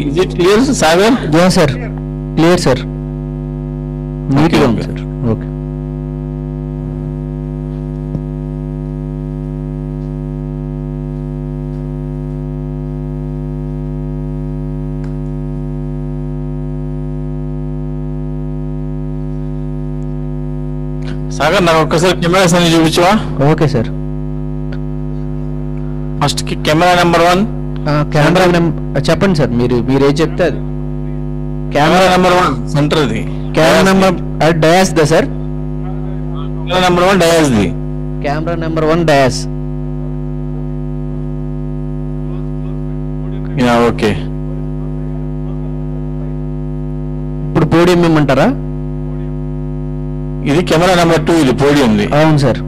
Is it clear Sagar yeah sir clear sir నీట్గా ఉంది okay. Sir okay Sagar నాకు ఒక్కసారి కెమెరాస్ అన్ని చూపించవా ఓకే సార్ ఫస్ట్ కి కెమెరా నెంబర్ వన్ కెమెరా చెప్పండి సార్ మీరు మీరు ఏం చెప్తే అది కెమెరా నెంబర్ వన్ సెంటర్ అది కెమెరా నెంబర్ డయాస్ దా sir camera number one dais ది camera number one dais yeah okay ఇప్పుడు పోడియం ఇమ్మంటారా ఇది కెమెరా నెంబర్ టూ ఇది పోడియంది అవును సార్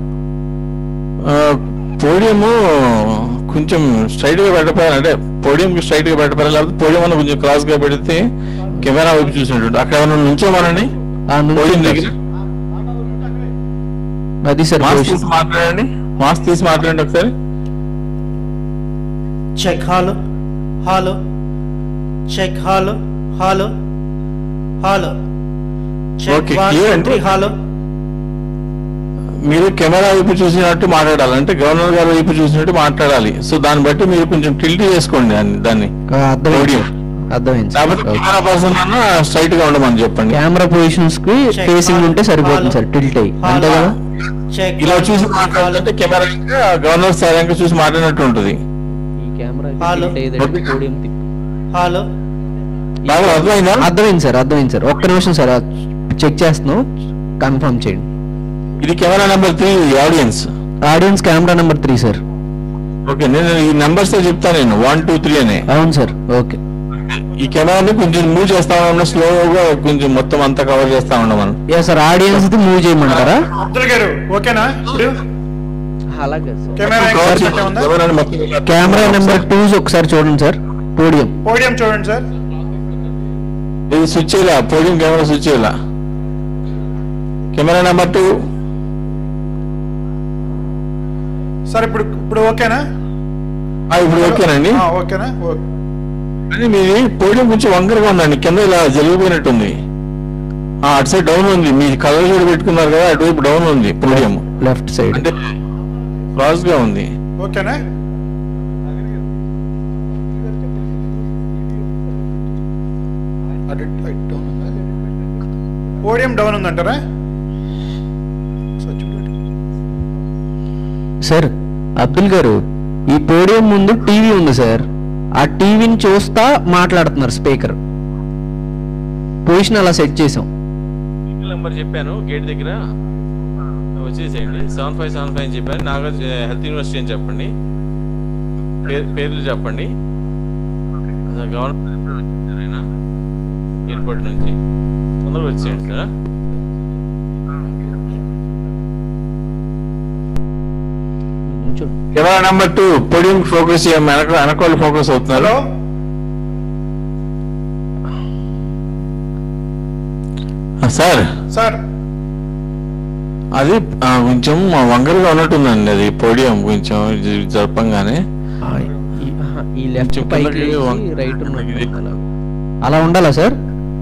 పోడియము కొంచెం స్ట్రైట్ గా పెట్టపోయారు అంటే పోడియం స్ట్రైట్ గా పెట్టపోయారు లేకపోతే పోడియం అన్న కొంచెం క్రాస్ గా పెడితే కెమెరా వైపు చూసినట్టు అక్కడ ఏమైనా నుంచోమనండి ఆ, నుంచోండి పోడియం సార్. దగ్గర అది సార్ మాస్క్ పొజిషన్. తీసి మాట్లాడండి మాస్క్ తీసి మాట్లాడండి ఒకసారి check hello hello check hello hello hello check Okay, one clear two అంటే- త్రీ హాలో మీరు కెమెరా వైపు చూసినట్టు మాట్లాడాలి అంటే గవర్నర్ గారి వైపు చూసినట్టు మాట్లాడాలి సో దాన్ని బట్టి మీరు కొంచెం టిల్ట్ చేసుకోండి దాన్ని దాన్ని ఆ, అర్థమైంది పోడియం. సార్. అర్థమైంది సార్ లేకపోతే ఓకే. కెమెరా పర్సన్ అన్న స్ట్రైట్ గా ఉండమని చెప్పండి కెమెరా పొజిషన్స్ కి Check. ఫేసింగ్ ఉంటే సరిపోతుంది సార్ టిల్ట్ అయ్యి అంతే హాలో కదా చెక్ ఇలా వన్ చూసి టూ త్రీ మాట్లాడాలంటే కెమెరా ఇంకా గవర్నర్ సార్ ఇంకా చూసి మాట్లాడినట్టు ఉంటుంది ఈ కెమెరా హాలో. పోడియం హాలో బాగా అర్థమైందా అర్థమైంది సార్ అర్థమైంది సార్ ఒక్క నిమిషం సార్ చెక్ చేస్తున్నాం కన్ఫర్మ్ చేయండి ఇది camera number three audience audience camera number three sir okay నేను ఈ నెంబర్స్ చెప్తాను నేను వన్ టూ త్రీ అని అవును సార్ ఓకే ఈ కెమెరాని కొంచెం మూవ్ చేస్తా ఉన్నాం స్లోగా కొంచెం మొత్తం అంతా కవర్ చేస్తా ఉన్నాం మనం యా సార్ ఆడియన్స్ ది మూవ్ చేయమంటారా అబ్దుల్ గారు ఓకేనా ఇప్పుడు అలాగే కెమెరా కవర్ ఎక్కడ చేసి ఉందా కెమెరాని మొత్తం కెమెరా నెంబర్ టూ ఒకసారి చూడండి సార్ పోడియం పోడియం చూడండి సార్ ఇది స్విచ్ చేయలే పోడియం కెమెరా స్విచ్ చేయలే కెమెరా నెంబర్ టూ సార్ ఇప్పుడు ఇప్పుడు ఓకేనా ఇప్పుడు ఓకేనండి ఆ, ఓకేనా ఓకే కానీ మీది పోడియం కొంచెం వంకరగా ఉందండి కింద ఇలా జరిగిపోయినట్టుంది ఆ, అటు సైడ్ డౌన్ ఉంది మీ కలర్ చూడ పెట్టుకున్నారు కదా అటువైపు డౌన్ ఉంది పోడియం లెఫ్ట్ సైడ్ అంటే క్రాస్ గా ఉంది ఓకేనా పోడియం డౌన్ ఉందంటారా ఒకసారి చూడండి. సార్ అబ్దుల్ గారు ఈ పోడియం ముందు టీవీ ఉంది సార్ ఆ టీవీని చూస్తా మాట్లాడుతున్నారు స్పీకర్ పొజిషన్ అలా సెట్ చేసాం నెంబర్ చెప్పాను గేట్ దగ్గర వచ్చేసేయండి సెవెన్ ఫైవ్ సెవెన్ ఫైవ్ అని చెప్పాను నాగర్ హెల్త్ యూనివర్సిటీ అని చెప్పండి పేరు పేర్లు చెప్పండి గవర్నమెంట్ ఎయిర్పోర్ట్ నుంచి తొందరగా వచ్చేయండి sir camera number two podium focus వెనక వెనకాల ఫోకస్ అవుతున్నారు హలో సార్ సార్ అది ఆ, కొంచెం వంకరగా ఉన్నట్టుందండి అది పోడియం కొంచెం ఇది జరపంగానే ఆ, ఈ- ఆహా, ఈ లెఫ్ట్ కొంచెం పైకి కిందకి వంక- రైట్ ఇది. అలా ఉండాలా సార్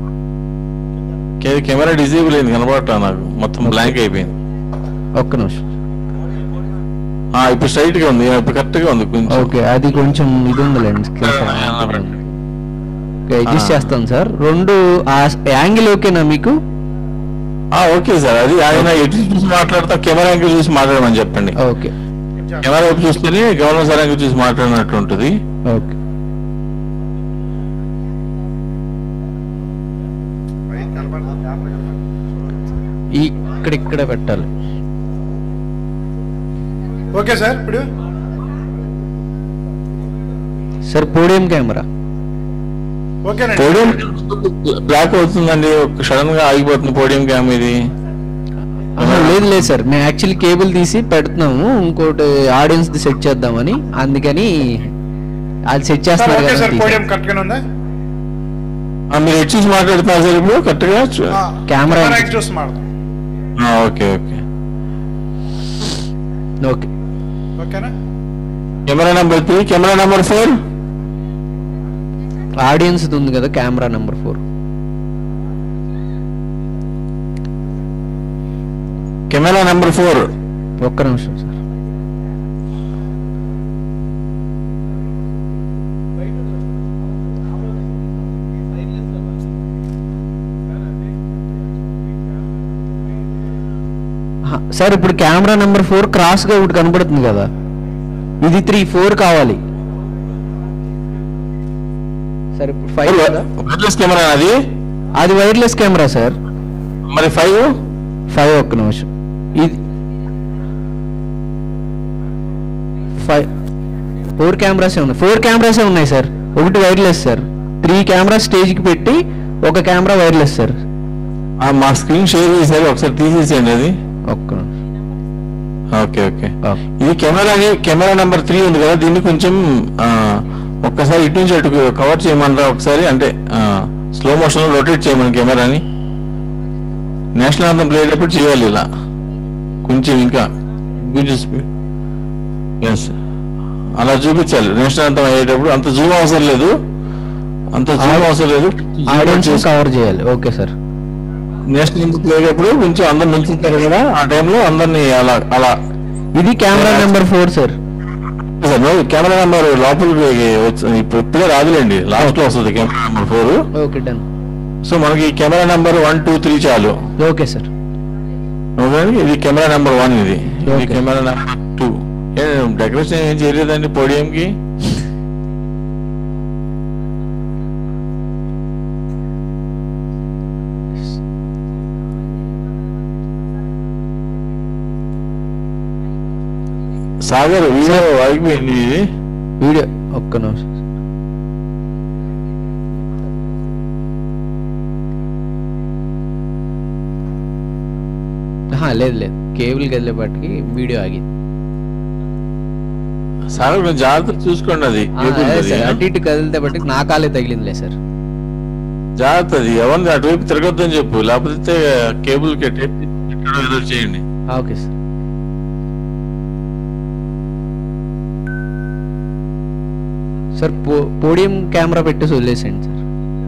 కె- కెమెరా డిజేబుల్ అయింది కనబడటా నాకు మొత్తం బ్లాంక్ అయిపోయింది ఒక్క నిమిషం ఆ, ఇప్పుడు స్ట్రైట్ గా ఉంది ఇప్పుడు కరెక్ట్ గా ఉంది కొంచెం ఓకే అది కొంచెం ఇది ఉందిలేండి అడ్జస్ట్ ఆ. చేస్తాను సార్ రెండు ఆ యాంగిల్ ఓకేనా మీకు ఆ, ఓకే సార్ అది ఆయన ఎటు చూసి మాట్లాడతా కెమెరా యాంగిల్ చూసి మాట్లాడమని చెప్పండి ఓకే కెమెరా వైపు చూస్తేనే గవర్నర్ సార్ యాంగిల్ చూసి మాట్లాడినట్టు ఉంటుంది ఓకే ఈ ఇక్కడ ఇక్కడ పెట్టాలి ఓకే సార్ ఇప్పుడు సార్ పోడియం కెమెరా ఓకేనండి పోడియం బ్లాక్ అవుతుందండి సడన్ గా ఆగిపోతుంది పోడియం క్యామ్ ఇది ఆహా, లేదు లేదు సార్ మేము యాక్చువల్లీ కేబుల్ తీసి పెడుతున్నాము ఇంకోటి ఆడియన్స్ ది సెట్ చేద్దామని అందుకని అది సెట్ సార్ చేస్తున్నారు ఓకే కదా సార్ తీసాం. పోడియం కరెక్ట్ గానే ఉందా ఆ, మీరు ఎటు చూసి మాట్లాడుతున్నారు సార్ ఇప్పుడు కరెక్ట్ గా చూ- ఆ, కెమెరా కెమెరా ఎంత? చూసి మాడదాం ఆ, ఓకే ఓకే ఓకే ఓకేనా camera number three camera number four audience ఉంది కదా camera number four camera number four ఒక్క నిమిషం సార్ ఆహా, సార్ ఇప్పుడు కెమెరా నెంబర్ ఫోర్ క్రాస్గా ఒకటి కనబడుతుంది కదా ఇది త్రీ ఫోర్ కావాలి సార్ ఇప్పుడు ఫైవ్ కదా వైర్లెస్ కెమెరా అది అది వైర్లెస్ కెమెరా సార్ మరి ఫైవ్ ఫైవ్ ఒక్క నిమిషం ఇది ఫైవ్ ఫోర్ కెమెరాసే ఉన్నాయి ఫోర్ కెమెరాసే ఉన్నాయి సార్ ఒకటి వైర్లెస్ సార్ త్రీ కెమెరా స్టేజ్కి పెట్టి ఒక కెమెరా వైర్లెస్ సార్ మా స్క్రీన్ షేర్ చేశారు ఒకసారి తీసేసేయండి అది ఒక్క నిమిషం ఓకే ఓకే ఆ, ఇది కెమెరా కెమెరా నెంబర్ త్రీ ఉంది కదా దీన్ని కొంచెం ఆ, ఒక్కసారి ఇటు నుంచి అటు కవర్ చేయమనరా ఒకసారి అంటే స్లో మోషన్ లో రొటేట్ చేయమని కెమెరాని నేషనల్ అంతం ప్లే అయ్యేటప్పుడు చేయాలి ఇలా కొంచెం ఇంకా కొంచెం స్పీడ్ ఎస్ అలా చూపించాలి నేషనల్ అంతం అయ్యేటప్పుడు అంత జూమ్ అవసరం లేదు అంత జూమ్ అవసరం లేదు ఆడియన్స్ కవర్ చేయాలి okay sir national anthem play అయ్యేటప్పుడు కొంచెం అందరు నుంచుంటారు కదా ఆ టైంలో అందరినీ అలా అలా ఇది camera number four sir sir నువ్వు కెమెరా నెంబర్ లోపలికి వచ్చి- ఇప్పుడు ఇప్పుడే రాదులేండి లాస్ట్ లో వస్తుంది camera number four okay done so మనకి camera number one two three చాలు ఓకే సార్ ఓకే ఇది కెమెరా నెంబర్ వన్ ఇది ఇది Okay. Camera number two decoration ఏం చేయలేదండి పోడియం కి సాగర్ వీడియో ఆగిపోయింది ఇది వీడియో ఒక్క నిమిషం ఆహా, లేదు లేదు కేబుల్ కదిలేపాటికి వీడియో ఆగింది సాగర్ కొంచెం జాగ్రత్త చూసుకోండి అది ఆ, కేబుల్ అదే అది, సార్ ఆ? అటు ఇటు కదిలితే బట్టి నా కాలే తగిలిందిలే సార్ జాగ్రత్త అది ఎవరిని అటువైపు తిరగొద్దని చెప్పు లేకపోతే కేబుల్ కి టేప్ పెట్టడం ఏదో చేయండి ఆ, ఓకే సార్ సార్ పో పోడియం కెమెరా పెట్టేసి వదిలేసేయండి సార్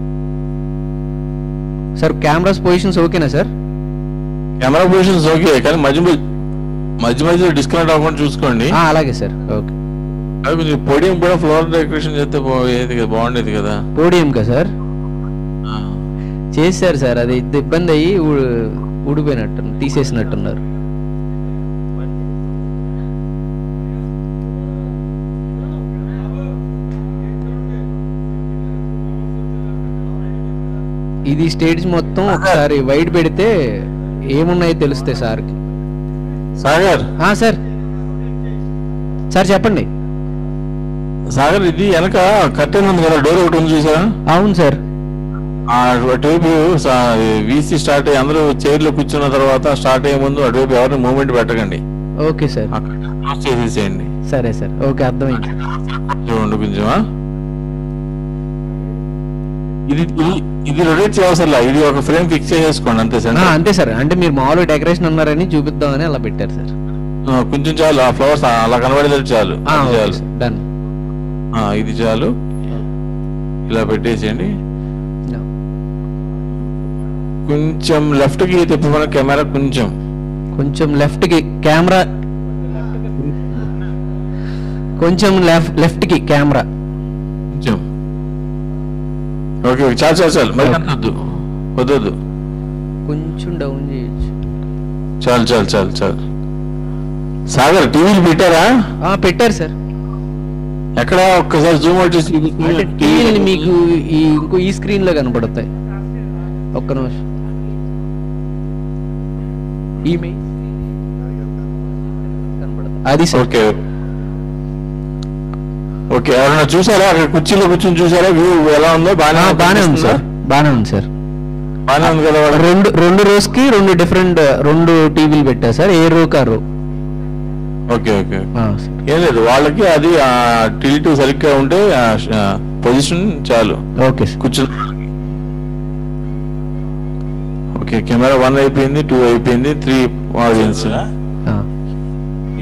సార్ కెమెరాస్ పొజిషన్స్ ఓకేనా సార్ కెమెరా పొజిషన్స్ ఓకే కానీ మధ్య మధ్య- మధ్య మధ్యలో డిస్కనెక్ట్ అవ్వకుండా చూసుకోండి ఆ, అలాగే సార్ ఓకే అది కొంచెం పొడియం కూడా ఫ్లోర్ డెకరేషన్ చేస్తే బా- ఏది కదా బాగుండేది కదా పోడియం కదా సార్ ఆ. చేశారు సార్ అది ఇంత ఇబ్బంది అయ్యి ఊ- ఊడిపోయినట్టు తీసేసినట్టున్నారు ఇది స్టేజ్ మొత్తం ఒకసారి వైడ్ పెడితే ఏమున్నాయో తెలుస్తాయి సార్కి సాగర్ ఆ, సార్ సార్ చెప్పండి సాగర్ ఇది వెనక కర్టెన్ ఉంది కదా డోర్ ఒకటి ఉంది చూసారా అవును సార్ ఆ అటువైపు వీసీ స్టార్ట్ అయ్యి అందరూ చైర్ లో కూర్చున్న తర్వాత స్టార్ట్ అయ్యే ముందు అటువైపు ఎవరిని మూవ్మెంట్ పెట్టకండి ఓకే సార్ అక్కడ క్లోజ్ చేసేసేయండి సరే సార్ ఓకే అర్థమైంది చూడండి కొంచెమా ఇది ఇది- ఇది రొటేట్ చేయవసరం ఇది ఒక ఫ్రేమ్ ఫిక్స్ చేసేసుకోండి అంతే ఆ, సార్ అంతే సార్ అంటే మీరు మామూలుగా డెకరేషన్ అన్నారని చూపిద్దామని అలా పెట్టారు సార్ కొంచెం చాలు ఆ ఫ్లవర్స్ అలా కనబడేది చాలు ఆ, అది ఓకే చాలు సార్ డన్ ఆ, ఇది చాలు ఇలా పెట్టేసేయండి కొంచెం లెఫ్ట్ కి తిప్పమని కెమెరా కొంచెం కొంచెం లెఫ్ట్ కి కెమెరా కొంచెం లెఫ్ట్ లెఫ్ట్ కి కెమెరా కొంచెం ఓకే ఓకే, చాలు చాలు చాలు మరి అంత వద్దు వద్దొద్దు కొంచెం డౌన్ చేయొచ్చు చాలు చాలు చాలు చాలు సాగర్ టీవీలు పెట్టారా ఆ, పెట్టారు సార్ ఎక్కడ ఒక్కసారి జూమ్ అవుట్ చేసి అంటే టీవీలు మీకు ఈ ఇంకో ఈ స్క్రీన్ లో కనపడతాయి ఒక్క నిమిషం ఈమెయిల్ కనపడతాయి అది సార్ ఓకే ఓకే ఎవరైనా చూసారా అక్కడ కుర్చీలో కూర్చొని చూసారా వ్యూ ఎలా ఉందో ఆ, బాగానే బానే ఉంది సార్ బానే ఉంది సార్ బాగానే ఉంది కదా వాడు? రెండు రెండు రోస్ కి రెండు డిఫరెంట్ రెండు టీవీలు పెట్టారు సార్ ఏ రో కా రో ఓకే ఓకే ఆ, సార్. ఏం లేదు వాళ్ళకి అది టిల్ట్ సరిగ్గా ఉంటే పొజిషన్ చాలు ఓకే సార్ కూర్చో ఓకే కెమెరా వన్ అయిపోయింది టూ అయిపోయింది త్రీ ఆడియన్స్ ఆ.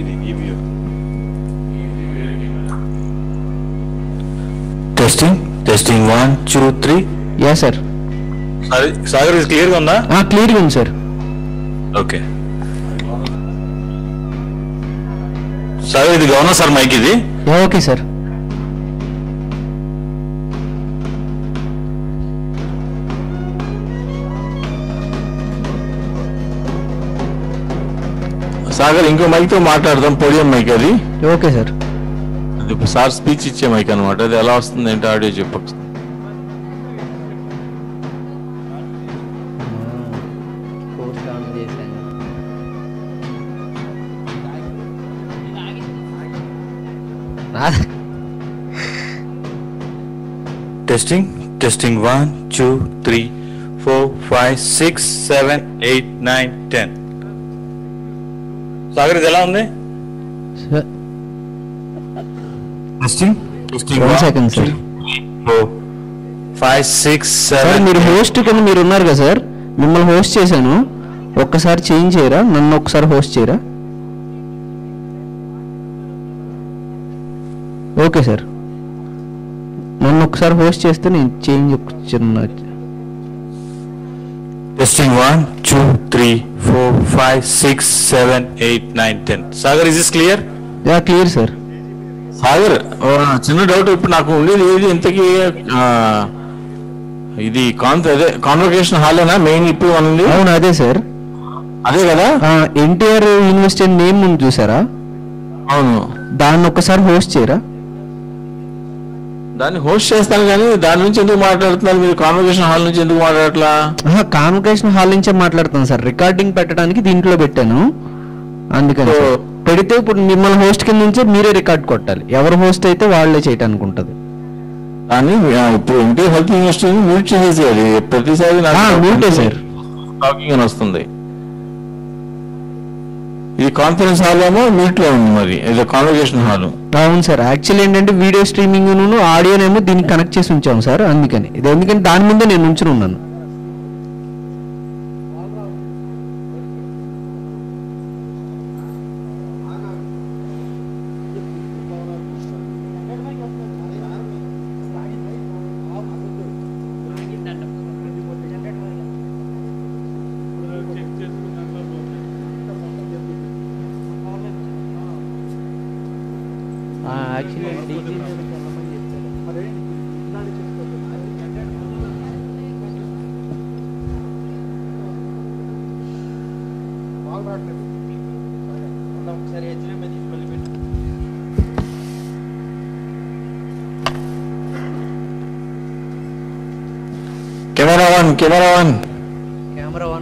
Testing testing testing one two three yeah sir Sagar ఇది క్లియర్గా ఉందా క్లియర్గా ఉంది సార్ ఓకే సాగర్ ఇది గవర్నర్ సార్ మైక్ ఇది యా ఓకే సార్ సాగర్ ఇంకో మైక్ తో మాట్లాడదాం పోడియం మైక్ అది ఓకే సార్ అది ఇప్పుడు సార్ స్పీచ్ ఇచ్చే మైక్ అనమాట అది ఎలా వస్తుంది ఏంటి ఆడియో చెప్పచ్చు testing testing one two three four five six seven eight nine ten Sagar ఇది ఎలా ఉంది testing testing One second, sir. Four five six sir seven మీరు హోస్ట్ కింద మీరు ఉన్నారు కదా సార్ మిమ్మల్ని హోస్ట్ చేశాను ఒక్కసారి చేంజ్ చేయరా నన్ను ఒకసారి హోస్ట్ చేయరా ఓకే సార్ నన్ను ఒకసారి హోస్ట్ చేస్తే నేను చేంజ్ ఒక చిన్న testing one two three four five six seven eight nine ten Sagar is is clear yeah clear sir Sagar ఓ, చిన్న డౌట్ ఇప్పుడు నాకు ఉండేది ఏది ఇంతకీ ఆ, ఇది కాన్ అదే కాన్వకేషన్ హాలేనా మెయిన్ ఇప్పుడు ఉంది అవును అదే సార్ అదే కదా ఎన్టీఆర్ యూనివర్సిటీ నేమ్ ఉంది చూసారా అవును దాన్ని ఒక్కసారి హోస్ట్ చేయరా దాన్ని హోస్ట్ చేస్తాను కానీ దాని నుంచి ఎందుకు మాట్లాడుతున్నారు మీరు కాన్వకేషన్ హాల్ నుంచి ఎందుకు మాట్లాడట్లా కాన్వకేషన్ హాల్ నుంచే మాట్లాడుతాను సార్ రికార్డింగ్ పెట్టడానికి దీంట్లో పెట్టాను అందుకని So- సార్. పెడితే ఇప్పుడు మిమ్మల్ని హోస్ట్ కింద నుంచే మీరే రికార్డ్ కొట్టాలి ఎవరు హోస్ట్ అయితే వాళ్ళే చేయటానికి ఉంటుంది దాన్ని ఆ, ఇప్పుడు ఎన్టీఆర్ హెల్త్ యూనివర్సిటీని మ్యూట్ చేసేసేయాలి ప్రతిసారి ఆ, mute ఏ సార్. టాకింగ్ అని వస్తుంది ఇది కాన్ఫరెన్స్ హాల్ ఏమో మ్యూట్ లో ఉంది మరి ఇది కాన్వకేషన్ హాల్ అవును సార్ యాక్చువల్లీ ఏంటంటే వీడియో స్ట్రీమింగ్ ఆడియోనేమో దీనికి కనెక్ట్ చేసి ఉంచాము సార్ అందుకని ఇది ఎందుకంటే దాని ముందే నేను ఉంచుని ఉన్నాను camera one camera one camera one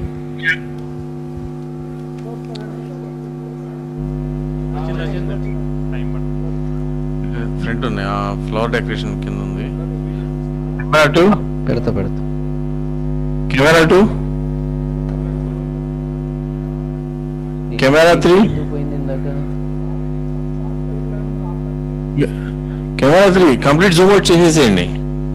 front ఉన్నాయి ఆ ఫ్లవర్ డెకరేషన్ కింద ఉంది కెమెరా టూ పెడతా పెడతా కెమెరా టూ కెమెరా త్రీ పోయింది ఇందాక camera three complete zoom out చేసేసేయండి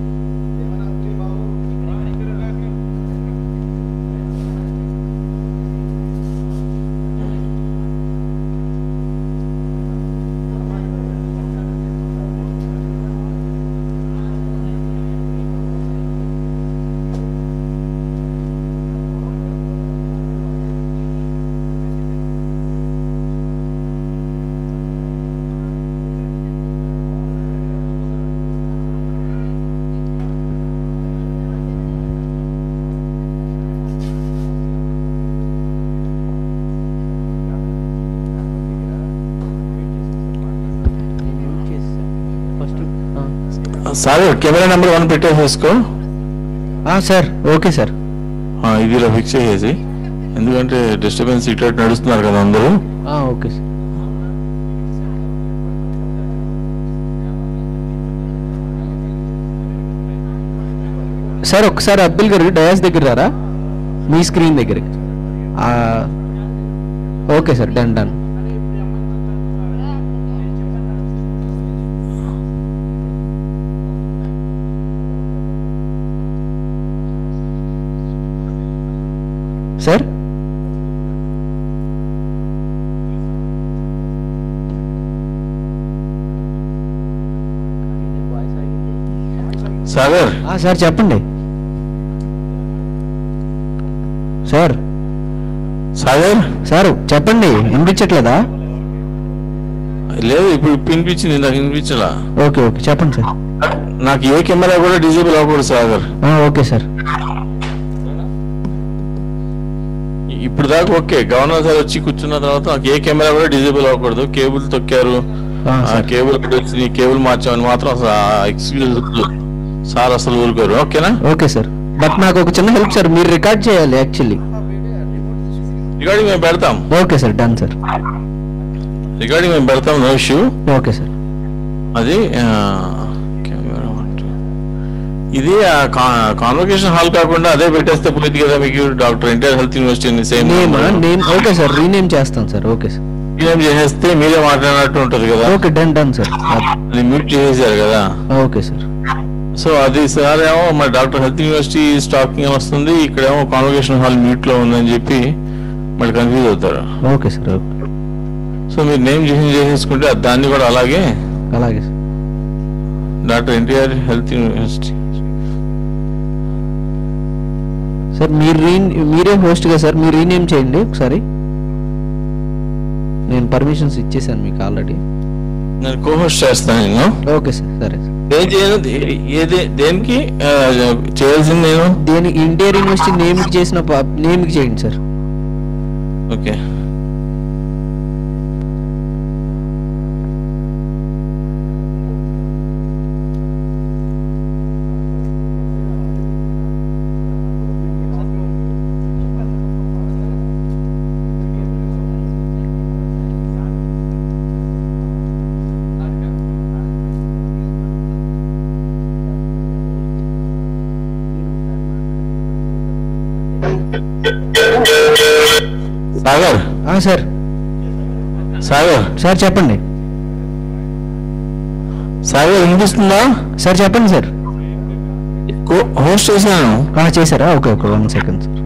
సార్ కెమెరా నెంబర్ వన్ పెట్టేసేసుకో సార్ ఓకే సార్ ఆ, ఇది ఇలా ఫిక్స్ చేసేసి ఎందుకంటే డిస్టర్బెన్స్ ఇటు అటు నడుస్తున్నారు కదా అందరూ ఓకే సార్ సార్ ఒకసారి అబ్దుల్ గారు డయాస్ దగ్గర రారా మీ స్క్రీన్ దగ్గరికి ఆ, okay sir done done sir Sagar ఆ, సార్ చెప్పండి సార్ సాగర్ సార్ చెప్పండి వినిపించట్లేదా లేదు ఇప్పుడు వినిపించింది నాకు వినిపించలా ఓకే ఓకే చెప్పండి సార్ నాకు ఏ కెమెరా కూడా డిజేబుల్ అవ్వకూడదు సాగర్ ఆ, ఓకే సార్ ఇప్పుడు దాకా ఓకే గవర్నర్ సార్ వచ్చి కూర్చున్న తర్వాత నాకు ఏ కెమెరా కూడా డిజేబుల్ అవ్వకూడదు కేబుల్ తొక్కారు ఆ, ఆ సార్. కేబుల్ వచ్చింది కేబుల్ మార్చామని మాత్రం అసలు ఎక్స్క్యూజ్ సార్ అసలు ఊరుకోరు ఓకేనా ఓకే సార్ బట్ నాకు ఒక చిన్న హెల్ప్ సార్ మీరు రికార్డ్ చేయాలి యాక్చువల్లీ రికార్డింగ్ మేము పెడతాం okay sir done sir recording మేము పెడతాం నో ఇష్యూ ఓకే సార్ అది ఆ, కెమెరా అంటే ఇది కాన్వకేషన్ హాల్ కాకుండా అదే పెట్టేస్తే పోయింది కదా మీకు doctor NTR health university same name name okay sir rename చేస్తాను సార్ ఓకే సార్ నేమ్ చేసేస్తే మీరే మాట్లాడినట్టు ఉంటుంది కదా ఓకే డన్ డన్ సార్ అది మ్యూట్ చేసేసారు కదా ఓకే సార్ సో అది సార్ ఏమో మన డాక్టర్ హెల్త్ యూనివర్సిటీ స్టాకింగ్ అని వస్తుంది ఇక్కడేమో కాన్వకేషన్ హాల్ మ్యూట్ లో ఉందని చెప్పి మళ్ళీ కన్ఫ్యూజ్ అవుతారు ఓకే సార్ ఓకే సో మీరు నేమ్ చేంజ్ చేసేసుకుంటే దాన్ని కూడా అలాగే అలాగే sir doctor NTR health university sir మీరు రీ మీరే హోస్ట్గా సార్ మీరు రీనేమ్ చేయండి ఒకసారి నేను పర్మిషన్స్ ఇచ్చేసాను మీకు ఆల్రెడీ నేను కోహోస్ట్ చేస్తాను నేను ఓకే సార్ సరే సార్ ఏం చేయను దే- ఏది దేనికి ఆ, చేయాల్సింది నేను దేని ఇండియర్ యూనివర్సిటీ నేమ్కి చేసిన నేమ్కి చేయండి సార్ ఓకే సాగర్ ఆ, సార్ సాగర్ సార్ చెప్పండి సాగర్ వినిపిస్తుందా సార్ చెప్పండి సార్ కో- హోస్ట్ చేశాను ఆ, చేశారా okay okay one second sir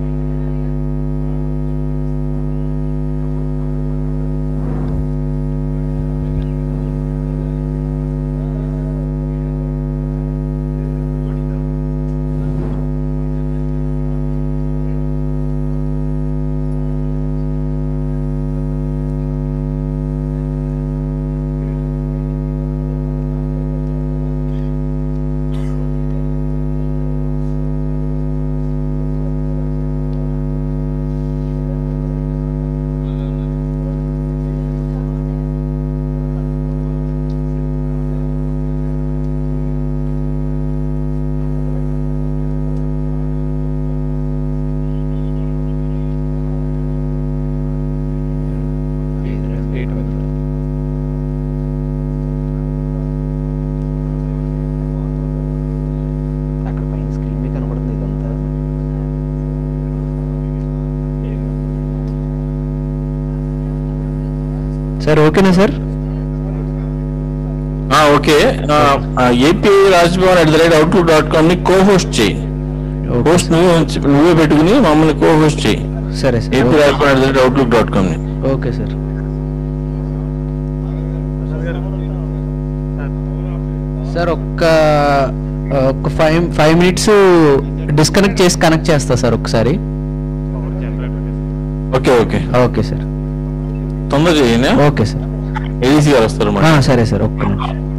అక్కడ పైన స్క్రీన్ మీద కనబడుతుంది ఇదంతా సార్ ఓకేనా సార్ ఆ, okay AP Rajbhavan at the rate outlook dot com ని కో హోస్ట్ చేయి హోస్ట్ నువ్వే ఉంచి- నువ్వే పెట్టుకుని మమ్మల్ని కో హోస్ట్ చేయి సరే AP sir Rajbhavan at the rate outlook dot com ని ఓకే సార్ సార్ ఒక్క ఒక ఫైవ్ ఫైవ్ మినిట్స్ డిస్కనెక్ట్ చేసి కనెక్ట్ చేస్తా సార్ ఒకసారి ఓకే ఓకే ఓకే సార్ తొందర చేయనే ఓకే సార్ ఏడీసీ గారు వస్తారు ఆ, మరి సరే సార్ ఒక్క నిమిషం